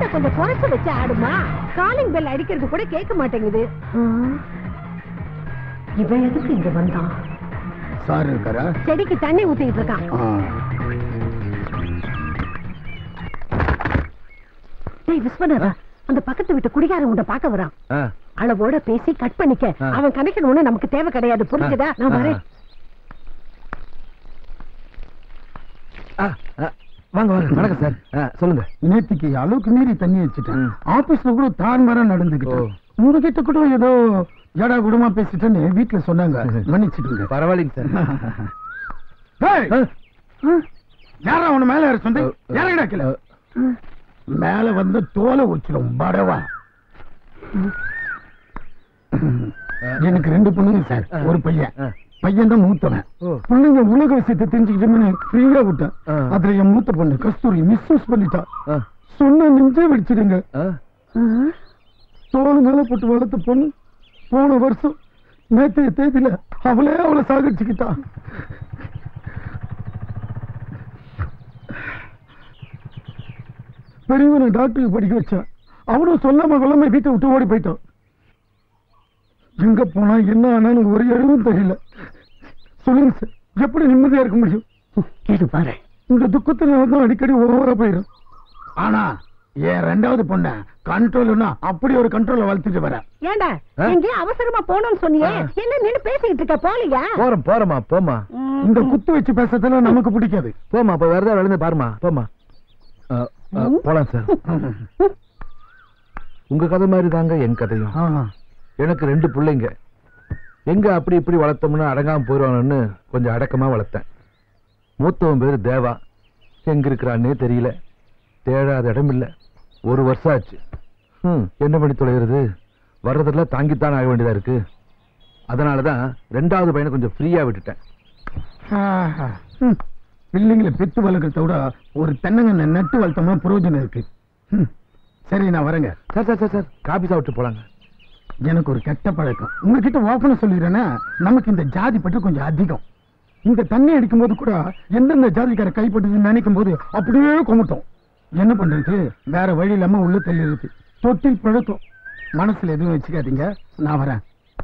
கொஞ்சம் குறைச்சு வச்சு ஆடுமா காலிங் பெல் அடிக்கிறது கூட கேட்க மாட்டேங்குது இவன் எதுக்கு இங்க வந்தான் சார் இருக்காரா செடிக்கு தண்ணி ஊத்திட்டு இருக்கான் ஆ. டேய் விஸ்வநாதா அந்த பக்கத்து வீட்டு குடிகாரன் உன்னை பார்க்க வரான் ஆ, அளவோட பேசி கட் பண்ணிக்க ஆ. அவன் கணக்கணும் நமக்கு தேவை கிடையாது புரிஞ்சுதா நான் ஆ, வரேன் ஆ, ஆ, வாங்க வாங்க வணக்கம் சார் ஆ, சொல்லுங்க நேத்திக்கு அளவுக்கு மீறி தண்ணி வச்சுட்டேன் ம். ஆபீஸ்ல கூட தான் வர நடந்துக்கிட்டேன் உங்ககிட்ட கூட ஏதோ ஏடா குடமா பேசிட்டேன்னு வீட்டுல சொன்னாங்க மன்னிச்சிடுங்க பரவாயில்லைங்க சார் டேய், ஆ, யாரா உன மேல ஏற சொந்த அ, இறங்கடா கீழே ஆ, மேல வந்து தோலை உச்சிடும் படவா எனக்கு ரெண்டு பொண்ணுங்க சார் ஆ. ஒரு பையன் ஆ. பையன் தான் மூத்தவன் ஓ. பிள்ளைங்க உலக விஷயத்தை தெரிஞ்சுக்கிட்டோம்னு ஃப்ரீயா விட்டேன் ஆ. அதுல என் மூத்த பொண்ணு கஸ்தூரி மிஸ்யூஸ் பண்ணிட்டா ஆ, சொன்ன நெஞ்சே வெடிச்சிடுங்க ஆ. தோல் மேல போட்டு வளர்த்த பொண்ணு போன வருஷம் நேற்றைய தேதியில அவளே அவளை சாகடிச்சுக்கிட்டா பெரியவனை டாக்டருக்கு படிக்க வச்சான் அவனும் சொல்லாம கொள்ளாம வீட்டை விட்டு ஓடி போயிட்டான் எங்க போனா என்ன ஆனான்னு ஒரு இடமும் தெரியல சொல்லுங்க சார் எப்படி நிம்மதியா இருக்க முடியும் இது பாரு இந்த துக்கத்துல வந்து அடிக்கடி ஓவரா போயிடும் ஆனா என் ரெண்டாவது பொண்ண கண்ட்ரோல்னா அப்படி ஒரு கண்ட்ரோல வளர்த்துட்டு வர ஏண்டா ஆ? எங்கேயும் அவசரமா போகணும்னு சொன்னியே ஆ. என்ன நின்னு பேசிக்கிட்டு இருக்க போலியா போறோம் போறோமா போமா இந்த குத்து வச்சு பேசுறதுல நமக்கு பிடிக்காது போமா அப்ப வேற ஏதாவது விழுந்து பாருமா போமா ஆ, ஆ, ம். போலாம் சார் உங்க கதை மாதிரி தாங்க என் கதையும் ஆஹா. எனக்கு ரெண்டு பிள்ளைங்க எங்க அப்படி இப்படி வளர்த்தோம்னு அடங்காம போயிடுவாங்கன்னு கொஞ்சம் அடக்கமா வளர்த்தேன் மூத்தவன் பேரு தேவா எங்க இருக்கிறான்னே தெரியல தேடாத இடம் இல்ல ஒரு வருஷம் ஆச்சு ஹம், என்ன பண்ணி தொலைகிறது வர்றதெல்லாம் தாங்கித்தான் ஆக வேண்டியதா இருக்கு அதனாலதான் ரெண்டாவது பையனை கொஞ்சம் ஃப்ரீயா விட்டுட்டேன் ஆஹா. ம். பிள்ளைங்களை பெத்து வளர்க்கறத விட ஒரு தென்னங்கண்ணை நட்டு வளர்த்தோம்னா பிரயோஜனம் இருக்கு ம். சரி நான் வரேங்க sir sir sir sir coffee சாப்பிட்டு போலாங்க எனக்கு ஒரு கெட்ட பழக்கம் உங்ககிட்ட ஓப்பனா சொல்லிடுறேன்னா நமக்கு இந்த ஜாதி பற்றி கொஞ்சம் அதிகம் இந்த தண்ணி அடிக்கும்போது கூட எந்தெந்த ஜாதிக்கார கைப்பட்டுதுன்னு நினைக்கும் போது அப்படியே குமட்டும் என்ன பண்றது வேற வழி இல்லாம உள்ள தள்ளிடுது தொட்டில் பழக்கம் மனசுல எதுவும் வச்சுக்காதீங்க நான் வரேன்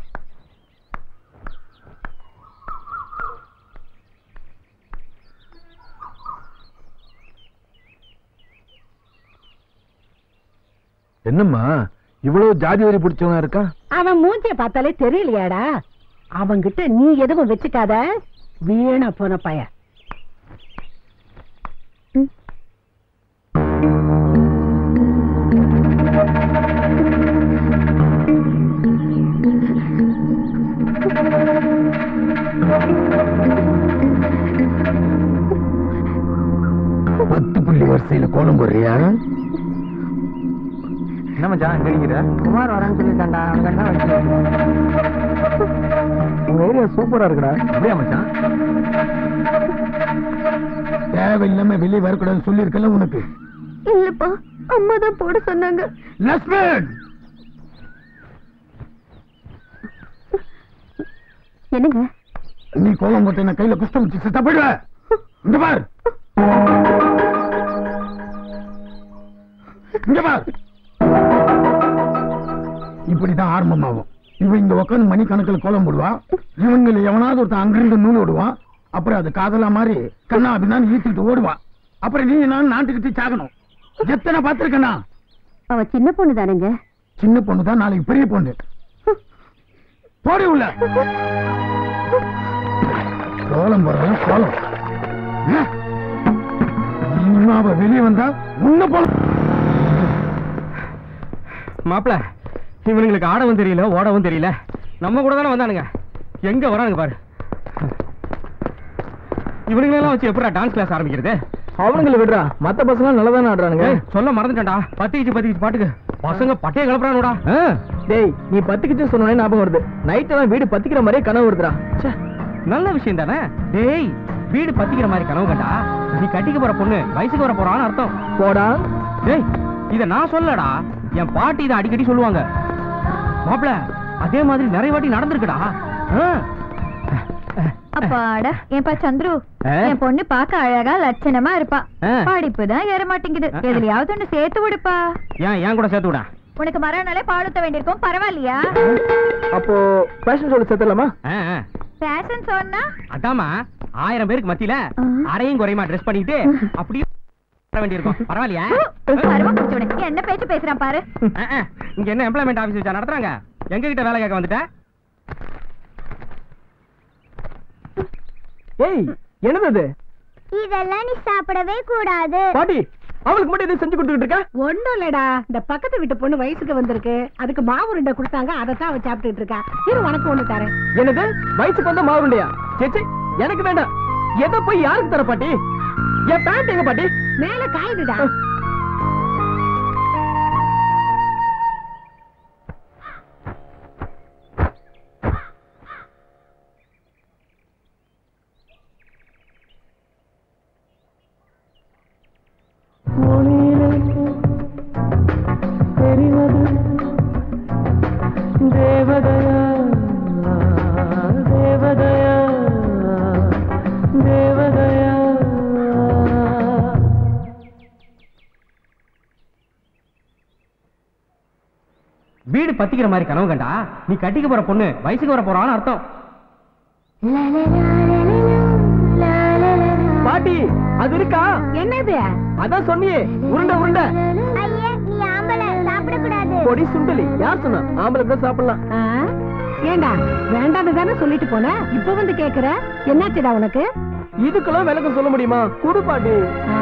என்னம்மா இவ்வளவு ஜாதி வரி பிடிச்சவனா இருக்கா அவன் மூஞ்சிய பார்த்தாலே தெரியலையாடா அவன்கிட்ட நீ எதுவும் வச்சுக்காத வீணா போன பைய பத்து புள்ளி வரிசையில கோலம் போடுறியா என்ன மச்சான் கிடைக்கிற குமார் வரேன்னு சொல்லிட்டாண்டா அவனுக்கு உங்க ஏரியா சூப்பரா இருக்குடா அப்படியா மச்சான் தேவையில்லாம வெளியே வரக்கூடாதுன்னு சொல்லியிருக்கல உனக்கு இல்லப்பா அம்மா தான் போட சொன்னாங்க லக்ஷ்மண் என்னங்க நீ கோலம் போட்டு என்ன கையில குஷ்டம் வச்சு செத்தா போயிடுவ இங்க பார் இங்க பார் இப்படிதான் ஆரம்பமாகும் இவன் இங்க உட்காந்து மணி கணக்கில் கோலம் போடுவான் இவங்கள எவனாவது ஒருத்தன் அங்கிருந்து நூல் ஓடுவான் அப்புறம் அது காதலா மாதிரி கண்ணா அப்படின்னு ஈத்திட்டு ஓடுவான் அப்புறம் நீ நான் நாட்டுக்கிட்டு சாகணும் எத்தனை பார்த்திருக்கேனா அவ சின்ன பொண்ணு தானேங்க சின்ன பொண்ணு தான் நாளைக்கு பெரிய பொண்ணு போடி உள்ள கோலம் போடுறேன் கோலம் ஆ? இனிமே அவ வெளியே வந்தா முன்ன போல மாப்பிள இவனுங்களுக்கு ஆடவும் தெரியல ஓடவும் தெரியல நம்ம கூட தானே வந்தானுங்க எங்க வரானுங்க பாரு இவனுங்களெல்லாம் வச்சு எப்படா டான்ஸ் கிளாஸ் ஆரம்பிக்கிறது அவனுங்களை விடுறா மத்த பசங்க நல்லா தானே ஆடுறானுங்க ஏய், சொல்ல மறந்துட்டேன்டா பத்திக்கிச்சு பத்திக்கிச்சு பாட்டுக்கு பசங்க பட்டைய கிளப்புறானுடா டேய் நீ பத்துக்கிச்சு சொன்னே ஞாபகம் வருது நைட் எல்லாம் வீடு பத்திக்கிற மாதிரியே கனவு வருதுடா ச்சே, நல்ல விஷயம் தானே டேய் வீடு பத்திக்கிற மாதிரி கனவு கண்டா நீ கட்டிக்க போற பொண்ணு வயசுக்கு வர போறான்னு அர்த்தம் போடா டேய் இத நான் சொல்லடா என் பாட்டி இதை அடிக்கடி சொல்லுவாங்க மாப்பிள அதே மாதிரி நிறைய வாட்டி நடந்திருக்குடா ஆ. அப்பாடா ஏன்பா சந்துரு ஆ? என் பொண்ணு பார்க்க அழகா லட்சணமா இருப்பா ஆ. படிப்பு தான் ஏற மாட்டேங்குது ஆ. எதுலயாவது ஒண்ணு சேர்த்து விடுப்பா ஏன் ஏன் கூட சேர்த்து விடா உனக்கு மறுநாளே பால் ஊத்த வேண்டியிருக்கும் பரவாயில்லையா அப்போ பேஷன் ஷோல சேர்த்துலாமா ஆ, ஆ. ஃபேஷன் சொன்னா அதாம்மா ஆயிரம் பேருக்கு மத்தியில ஆ. அரையும் குறையுமா ட்ரெஸ் பண்ணிட்டு அப்படியே வர வேண்டியிருக்கும் பரவாயில்லையா பருவ குடிச்சவனே என்ன பேச்சு பேசுறான் பாரு ஆ, ஆ. இங்க என்ன எம்ப்ளாய்மெண்ட் ஆபீஸ் வச்சா நடத்துறாங்க எங்க கிட்ட வேலை கேட்க வந்துட்ட ஏய் என்னது அது இதெல்லாம் நீ சாப்பிடவே கூடாது பாட்டி அவளுக்கு மட்டும் எதுவும் செஞ்சு கொடுத்துட்டு இருக்க ஒண்ணும் இல்லடா இந்த பக்கத்து வீட்டு பொண்ணு வயசுக்கு வந்திருக்கு அதுக்கு மாவு உருண்டை கொடுத்தாங்க அதைத்தான் அவ சாப்பிட்டுட்டு இருக்கா இரு உனக்கு ஒண்ணு தரேன் என்னது வயசுக்கு வந்த மாவுண்டையா சேச்சி எனக்கு வேண்டாம் எதை போய் யாருக்கு தர பாட்டி என் பேண்ட் எங்க பாட்டி மேல காயுதுடா தேவதயா தேவதயா தேவதயா வீடு பத்திக்கிற மாதிரி கனவு கண்டா நீ கட்டிக்க போற பொண்ணு வயசுக்கு வர போறான்னு அர்த்தம் பாட்டி அது இருக்கா என்னது அதான் சொன்னியே உருண்டை உருண்டை ஐயே நீ ஆம்பளை சாப்பிடக்கூடாது பொடி சுண்டலி யார் சொன்னா ஆம்பளை கூட சாப்பிடலாம் ஆ? ஏண்டா வேண்டாம்னு தானே சொல்லிட்டு போன இப்ப வந்து கேக்குற என்னாச்சுடா உனக்கு இதுக்கெல்லாம் விளக்கம் சொல்ல முடியுமா குடு பாட்டி ஆ?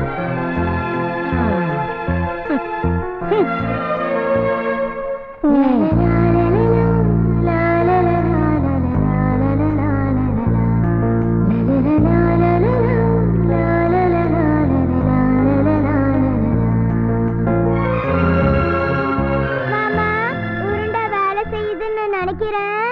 மாமா உருண்டை வேலை செய்யுதுன்னு நினைக்கிறேன்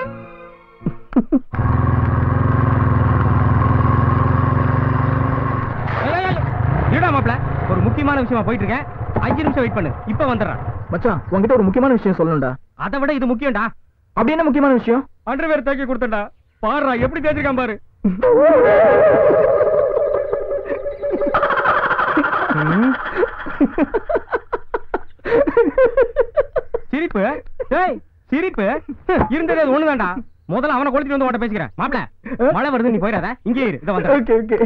இருடா மாப்ள ஒரு முக்கியமான விஷயமா போயிட்டு இருக்கேன் அஞ்சு நிமிஷம் வெயிட் பண்ணு இப்ப வந்துடுறேன் மச்சான் உன்கிட்ட ஒரு முக்கியமான விஷயம் சொல்லணும்டா அதை விட இது முக்கியம்டா அப்படி என்ன முக்கியமான விஷயம் அண்டர்வேர் தேக்கி கொடுத்தடா பாருடா எப்படி தேய்ச்சிருக்கான் பாரு சிரிப்பு ஏய் சிரிப்பு இருந்ததே அது ஒண்ணுதான்டா முதல்ல அவனை கொளுத்திட்டு வந்து உன்கிட்ட பேசிக்கிறேன் மாப்ள மழை வருது நீ போயிடாத இங்கே இரு இதை வந்து ஓகே ஓகே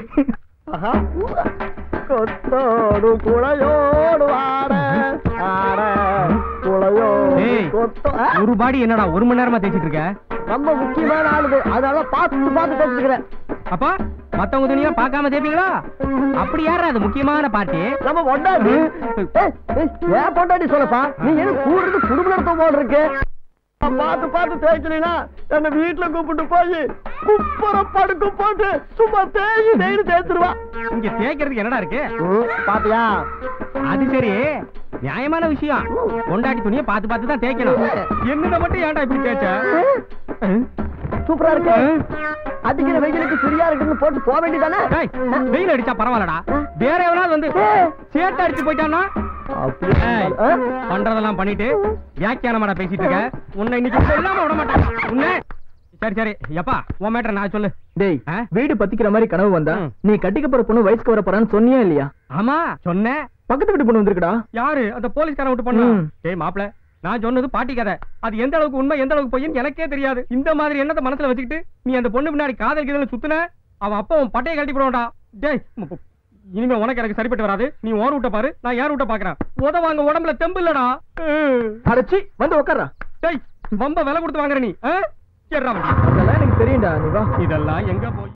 கொத்தோடு குழையோடு ஆட ஆட குழையோடு ஏய் கொத்தோ ஆ, ஒரு பாடி என்னடா ஒரு மணி நேரமா தேய்ச்சிட்டு இருக்க ரொம்ப முக்கியமான ஆளுது அதனால பார்த்து பார்த்து பேசிக்கிறேன் அப்பா மத்தவங்க துணியா பார்க்காம தேய்ப்பீங்களா அப்படி யாரா அது முக்கியமான பாட்டி நம்ம பொண்டாட்டி ஏய், ஏய், ஏன் பொண்டாட்டி சொல்லப்பா நீ என்ன கூடுறது குடும்ப நடத்த போல இருக்கு பார்த்து பார்த்து தேய்க்கலைனா என்ன வீட்டுல கூப்பிட்டு போய் குப்புற படுக்க போட்டு சும்மா தேய் தேய்னு தேய்ச்சிருவா இங்க தேய்க்கிறதுக்கு என்னடா இருக்கு பாத்தியா அது சரி நியாயமான விஷயம் கொண்டாடி துணியை பார்த்து பார்த்து தான் தேய்க்கணும் என்னத மட்டும் ஏன்டா இப்படி தேய்ச்ச சூப்பரா இருக்கு அடிக்கிற வெயிலுக்கு சரியா இருக்குன்னு போட்டு போக வேண்டியதானே டேய், வெயில் அடிச்சா பரவாயில்லடா வேற எவனாவது வந்து சேர்த்து அடிச்சு போயிட்டான்னா ஏய், பண்றதெல்லாம் பண்ணிட்டு வியாக்கியானமாடா பேசிட்டு இருக்க உன்னை இன்னைக்கு சொல்லாம விட மாட்டேன் உன்னை சரி சரி எப்பா உன் மேட்டர் நான் சொல்லு டேய் ஆ? வீடு பத்திக்கிற மாதிரி கனவு வந்தா ம். நீ கட்டிக்க போற பொண்ணு வயசுக்கு வர போறான்னு சொன்னியா இல்லையா ஆமா சொன்னேன் பக்கத்து வீட்டு பொண்ணு வந்திருக்குடா யாரு அந்த போலீஸ்காரன் விட்டு பண்ணா ம். டேய் மாப்ள நான் சொன்னது பாட்டி கதை அது எந்த அளவுக்கு உண்மை எந்த அளவுக்கு பொய்ன்னு எனக்கே தெரியாது இந்த மாதிரி எண்ணத்தை மனசுல வச்சுக்கிட்டு நீ அந்த பொண்ணு பின்னாடி காதல் கீதல் சுத்துன அவன் அப்பா உன் பட்டையை கழட்டி போடுவான்டா டேய் மு- மு- இனிமே உனக்கு எனக்கு சரிப்பட்டு வராது நீ ஓர் விட்ட பாரு நான் யார் விட்ட பாக்குறேன் உதவாங்க உடம்புல தெம்பு இல்லடா ம். அடைச்சி வந்து உட்கார்றா டேய் ரொம்ப விலை கொடுத்து வாங்குற நீ ஆ? ஏறுடா வண்டி. அதெல்லாம் எனக்கு தெரியும்டா நீ வா இதெல்லாம் எங்க போய்